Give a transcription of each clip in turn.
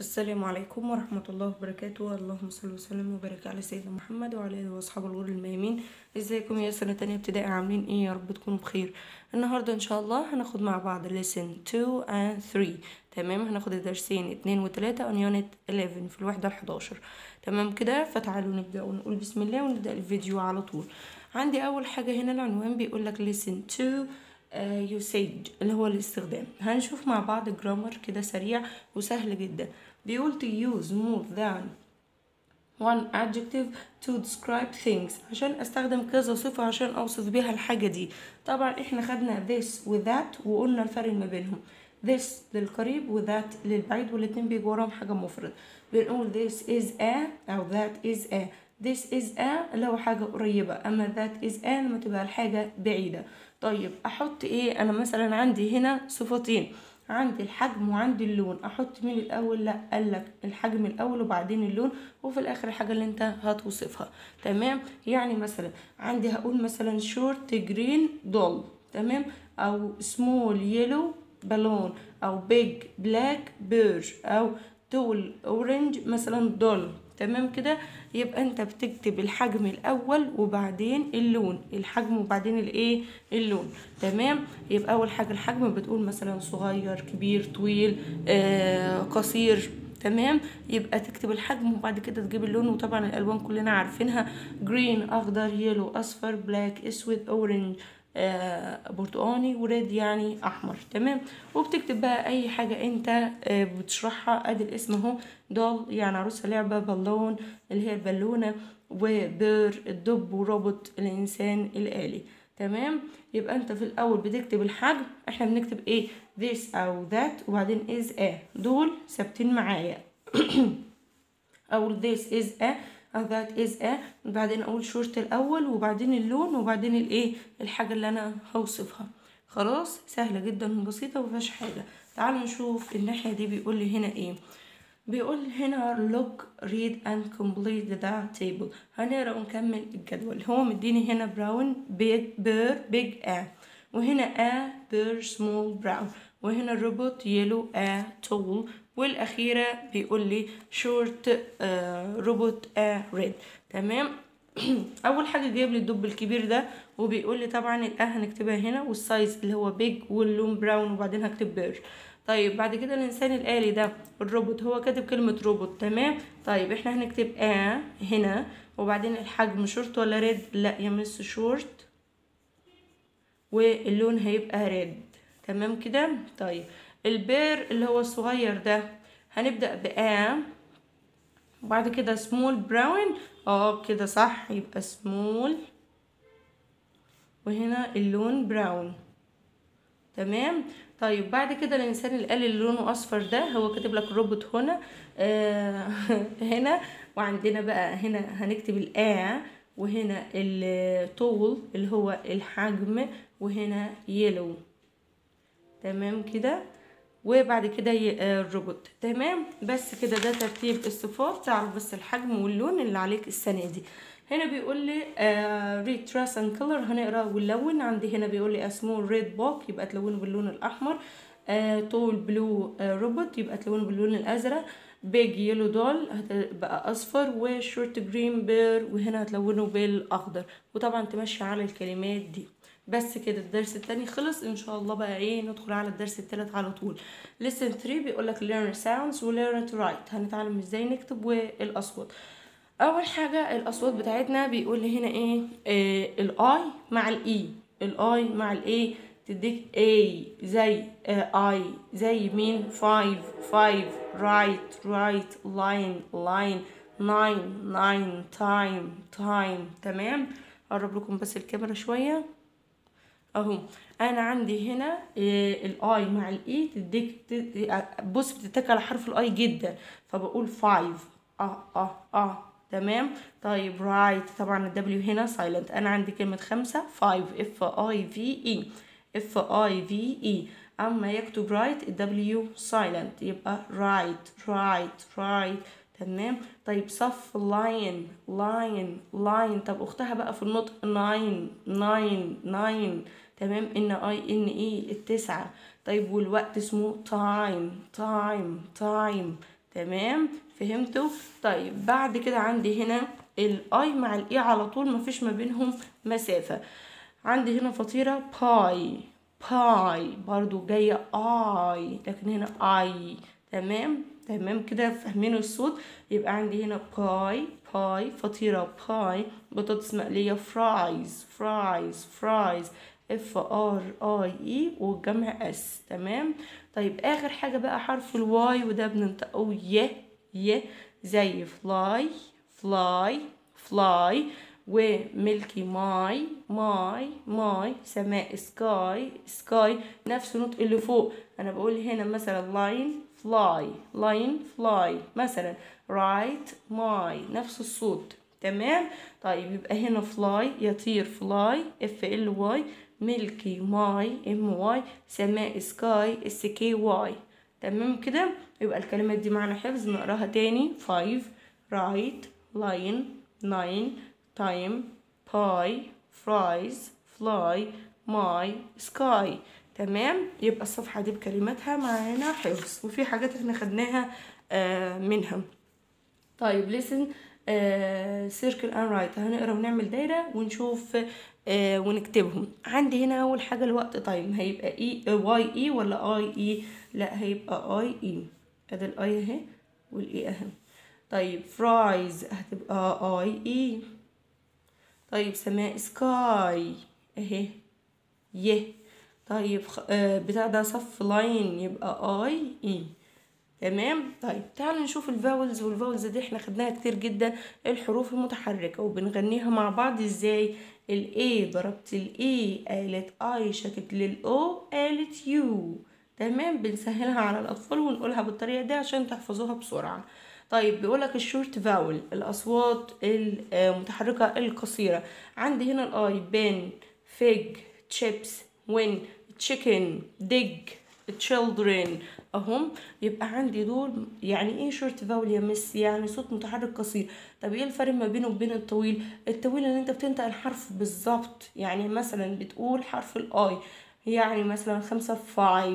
السلام عليكم ورحمة الله وبركاته اللهم صل وسلم وبارك على سيدنا محمد وعلى آله وأصحابه الغر الميامين ازيكم يا سنة تانية ابتدائي عاملين ايه يا رب تكونوا بخير النهاردة ان شاء الله هناخد مع بعض lesson 2 and 3 تمام هناخد الدرسين اتنين وتلاتة on unit 11 في الوحدة الحداشر تمام كده فتعالوا نبدأ ونقول بسم الله ونبدأ الفيديو على طول عندي أول حاجة هنا العنوان بيقولك listen to uh, usage اللي هو الاستخدام هنشوف مع بعض جرامر كده سريع وسهل جدا بيقول to use more than one adjective to describe things عشان استخدم كذا صفة عشان اوصف بيها الحاجة دي طبعا احنا خدنا this و that وقلنا الفرق ما بينهم this للقريب و that للبعيد والاتنين بيجوا وراهم حاجة مفرد بنقول this is a او that is a this is a اللي هو حاجة قريبة اما that is a لما تبقى الحاجة بعيدة طيب احط ايه انا مثلا عندي هنا صفتين عندي الحجم وعندي اللون احط مين الاول لا قالك الحجم الاول وبعدين اللون وفي الاخر الحاجه اللي انت هتوصفها تمام يعني مثلا عندي هقول مثلا شورت جرين دول تمام او سمول يلو بالون او بيج بلاك بيرج او تول اورنج مثلا دول تمام كده يبقى انت بتكتب الحجم الاول وبعدين اللون الحجم وبعدين الايه اللون تمام يبقى اول حاجه الحجم بتقول مثلا صغير كبير طويل آه قصير تمام يبقى تكتب الحجم وبعد كده تجيب اللون وطبعا الالوان كلنا عارفينها جرين اخضر يلو اصفر بلاك اسود اورنج آه برتقاني وريد يعني احمر تمام وبتكتب بقى اي حاجه انت آه بتشرحها ادي الاسم اهو دول يعني عروسه لعبه بالون اللي هي البالونه وبير الدب وروبوت الانسان الالي تمام يبقى انت في الاول بتكتب الحجم احنا بنكتب ايه this او that وبعدين is a دول ثابتين معايا او this is a أو that is a وبعدين أقول شورت الأول وبعدين اللون وبعدين الإيه الحاجة اللي أنا هوصفها خلاص سهلة جدا وبسيطة ومفيهاش حاجة تعالوا نشوف الناحية دي بيقول لي هنا إيه بيقول هنا look read and complete the table هنقرا ونكمل الجدول هو مديني هنا براون بيج بير بيج a وهنا a بير سمول براون وهنا الروبوت يلو a tall والأخيرة بيقول لي شورت روبوت ا ريد تمام أول حاجة جايب لي الدب الكبير ده وبيقول لي طبعا الأ هنكتبها هنا والسايز اللي هو بيج واللون براون وبعدين هكتب بير طيب بعد كده الإنسان الآلي ده الروبوت هو كاتب كلمة روبوت تمام طيب احنا هنكتب ا هنا وبعدين الحجم شورت ولا ريد لا يا مس شورت واللون هيبقى ريد تمام كده طيب البير اللي هو الصغير ده هنبدأ بآ وبعد كده سمول براون اه كده صح يبقى سمول وهنا اللون براون تمام طيب بعد كده الانسان اللي قال اللي لونه اصفر ده هو كاتب لك روبوت هنا آه هنا وعندنا بقى هنا هنكتب الآ وهنا الطول اللي هو الحجم وهنا يلو تمام كده وبعد كده الروبوت تمام بس كده ده ترتيب الصفات تعرف بس الحجم واللون اللي عليك السنه دي هنا بيقول لي ريد تراس اند كلر هنقرا ونلون عندي هنا بيقول لي اسمه ريد بوك يبقى تلونه باللون الاحمر طول بلو روبوت يبقى تلونه باللون الازرق بيج يلو دول هتبقى اصفر وشورت جرين بير وهنا هتلونه بالاخضر وطبعا تمشي على الكلمات دي بس كده الدرس التاني خلص ان شاء الله بقى ايه ندخل على الدرس التالت على طول lesson 3 بيقول لك learn sounds و learn to write هنتعلم ازاي نكتب والاصوات اول حاجه الاصوات بتاعتنا بيقول لي هنا ايه, إيه الاي مع الاي الاي مع الاي تديك اي زي اي زي مين فايف فايف رايت رايت لاين لاين ناين ناين تايم تايم تمام اقرب لكم بس الكاميرا شويه اهو انا عندي هنا إيه الاي مع الاي تديك بص بتتك على حرف الاي جدا فبقول فايف اه اه اه تمام طيب رايت right. طبعا الدبليو هنا سايلنت انا عندي كلمه خمسة فايف اف اي في اي اف اي في اي اما يكتب رايت الدبليو سايلنت يبقى رايت رايت رايت تمام طيب صف لاين لاين لاين طب اختها بقى في النطق ناين ناين ناين تمام ان اي ان اي التسعة طيب والوقت اسمه تايم تايم تايم تمام فهمتوا طيب بعد كده عندي هنا الاي مع الاي على طول مفيش ما بينهم مسافة عندي هنا فطيرة باي باي برضو جاية اي لكن هنا اي تمام تمام كده فاهمين الصوت يبقى عندي هنا باي باي فطيرة باي بطاطس مقلية فرايز فرايز فرايز اف ار اي اي والجمع اس تمام طيب اخر حاجة بقى حرف الواي وده بننطقه ي ي زي فلاي فلاي فلاي وملكي ماي ماي ماي سماء سكاي سكاي نفس النطق اللي فوق انا بقول هنا مثلا لاين فلاي لاين فلاي مثلا رايت ماي نفس الصوت تمام طيب يبقى هنا فلاي يطير فلاي اف ال واي ملكي ماي ام واي سماء سكاي اس كي واي تمام كده يبقى الكلمات دي معنا حفظ نقراها تاني فايف رايت لاين ناين تايم باي فرايز فلاي ماي سكاي تمام يبقى الصفحة دي بكلماتها معانا حفظ وفي حاجات احنا خدناها آه منها طيب listen سيركل اند رايت هنقرا ونعمل دايره ونشوف آه ونكتبهم عندي هنا اول حاجه الوقت تايم هيبقى اي واي اي ولا اي اي لا هيبقى اي اي ادي الاي اهي والاي اهي طيب فرايز هتبقى اي اي طيب سماء سكاي اهي يه طيب آه بتاع ده صف لاين يبقى اي اي تمام طيب تعالوا نشوف الفاولز والفاولز دي احنا خدناها كتير جدا الحروف المتحركة وبنغنيها مع بعض ازاي الاي ضربت الاي قالت اي شكت للاو قالت يو تمام بنسهلها على الاطفال ونقولها بالطريقة دي عشان تحفظوها بسرعة طيب بيقولك الشورت فاول الاصوات المتحركة القصيرة عندي هنا الاي بن فيج تشيبس وين تشيكن ديج children اهم يبقى عندي دول يعني ايه شورت فاول يا مس يعني صوت متحرك قصير طب ايه الفرق ما بينه وبين الطويل الطويل ان انت بتنطق الحرف بالظبط يعني مثلا بتقول حرف الاي يعني مثلا خمسة فايف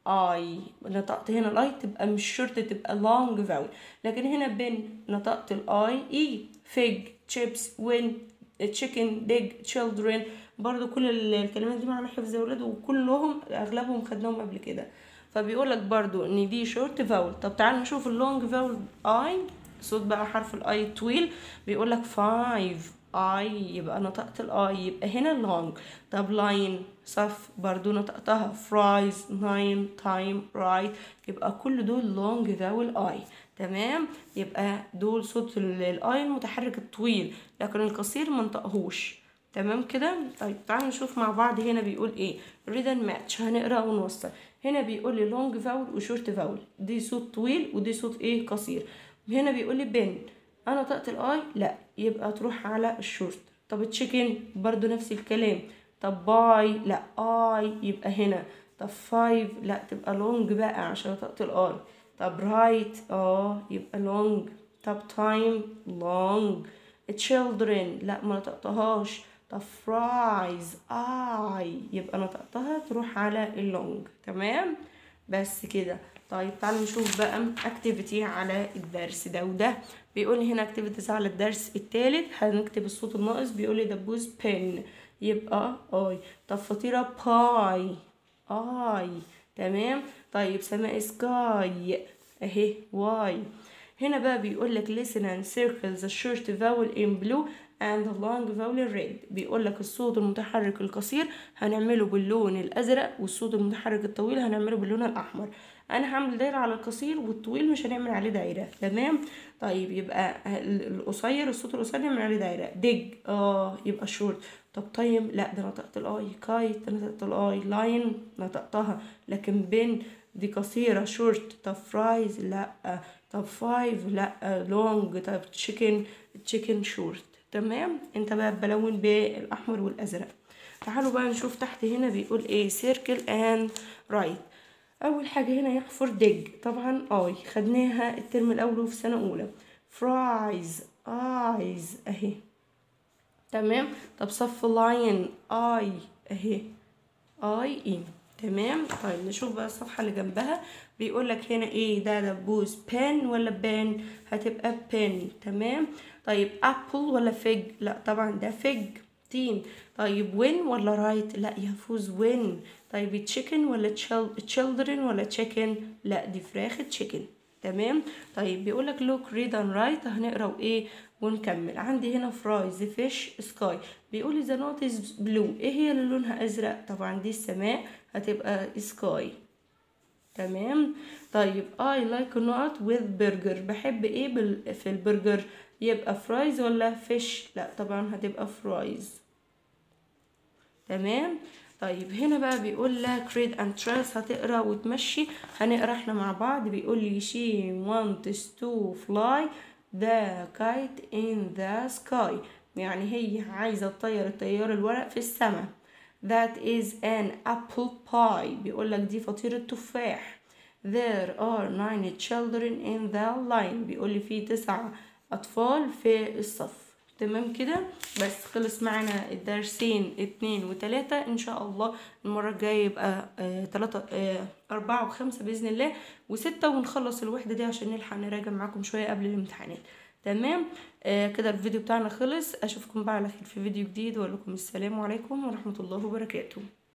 اي نطقت هنا الاي تبقى مش شورت تبقى لونج فاول لكن هنا بن نطقت الاي اي فيج تشيبس وين تشيكن ديج تشيلدرن برضو كل الكلمات دي معانا حفظ يا ولاد وكلهم اغلبهم خدناهم قبل كده فبيقول لك برضو ان دي شورت فاول طب تعال نشوف اللونج فاول اي صوت بقى حرف الاي طويل بيقول لك فايف اي يبقى نطقت الاي يبقى هنا لونج طب لاين صف برضو نطقتها فرايز ناين تايم رايت يبقى كل دول لونج فاول اي تمام يبقى دول صوت الاي المتحرك الطويل لكن القصير منطقهوش تمام كده طيب تعالوا نشوف مع بعض هنا بيقول ايه ريدن ماتش هنقرا ونوصل هنا بيقول لي لونج فاول وشورت فاول دي صوت طويل ودي صوت ايه قصير هنا بيقول لي بن انا طقت الاي لا يبقى تروح على الشورت طب تشيكن برضو نفس الكلام طب باي لا اي يبقى هنا طب فايف لا تبقى لونج بقى عشان طقت الاي طب رايت اه يبقى لونج طب تايم لونج children لا ما نطقتهاش طب فرايز اي يبقى نطقتها تروح على اللونج تمام بس كده طيب تعالوا نشوف بقى اكتيفيتي على الدرس ده وده بيقول لي هنا اكتيفيتيز على الدرس التالت هنكتب الصوت الناقص بيقول لي دبوس بن يبقى اي طب فطيرة باي اي تمام طيب سماء سكاي اهي واي هنا بقى بيقول لك listen and circle the short vowel in blue and the long vowel in red بيقول لك الصوت المتحرك القصير هنعمله باللون الازرق والصوت المتحرك الطويل هنعمله باللون الاحمر انا هعمل دايره على القصير والطويل مش هنعمل عليه دايره تمام طيب يبقى القصير الصوت القصير نعمل عليه دايره ديج اه يبقى شورت طب تايم لا ده نطقت الاي كايت ده نطقت الاي لاين نطقتها لكن بين دي قصيره شورت طب فرايز لا طب فايف لا لونج طب تشيكن تشيكن شورت تمام انت بقى بلون بالاحمر والازرق تعالوا بقى نشوف تحت هنا بيقول ايه سيركل اند رايت اول حاجه هنا يحفر ديج طبعا اي خدناها الترم الاول وفي سنه اولى فرايز ايز اهي تمام طب صف لاين اي اهي اي اي تمام طيب نشوف بقى الصفحه اللي جنبها بيقول لك هنا ايه ده دبوس بن ولا بان هتبقى بن تمام طيب ابل ولا فيج لا طبعا ده فيج تين طيب وين ولا رايت لا يفوز وين طيب تشيكن ولا تشيلدرن ولا تشيكن لا دي فراخ تشيكن تمام طيب بيقول لك لوك ريد اند رايت هنقرا وايه ونكمل عندي هنا فرايز فيش سكاي بيقول لي ذا نوت از بلو ايه هي اللي لونها ازرق طبعا دي السماء هتبقى سكاي تمام طيب اي لايك نوت وذ برجر بحب ايه بال... في البرجر يبقى فرايز ولا فيش لا طبعا هتبقى فرايز تمام طيب هنا بقى بيقول لك read and trace هتقرا وتمشي هنقرا احنا مع بعض بيقول لي she wants to fly the kite in the sky يعني هي عايزة تطير الطيار الورق في السماء that is an apple pie بيقول لك دي فطيرة تفاح there are nine children in the line بيقول لي في تسع أطفال في الصف تمام كده بس خلص معنا الدرسين اتنين وتلاتة ان شاء الله المرة الجاية يبقى آه تلاتة آه أربعة وخمسة بإذن الله وستة ونخلص الوحدة دي عشان نلحق نراجع معاكم شوية قبل الامتحانات تمام آه كده الفيديو بتاعنا خلص اشوفكم بقى على خير في فيديو جديد واقول لكم السلام عليكم ورحمة الله وبركاته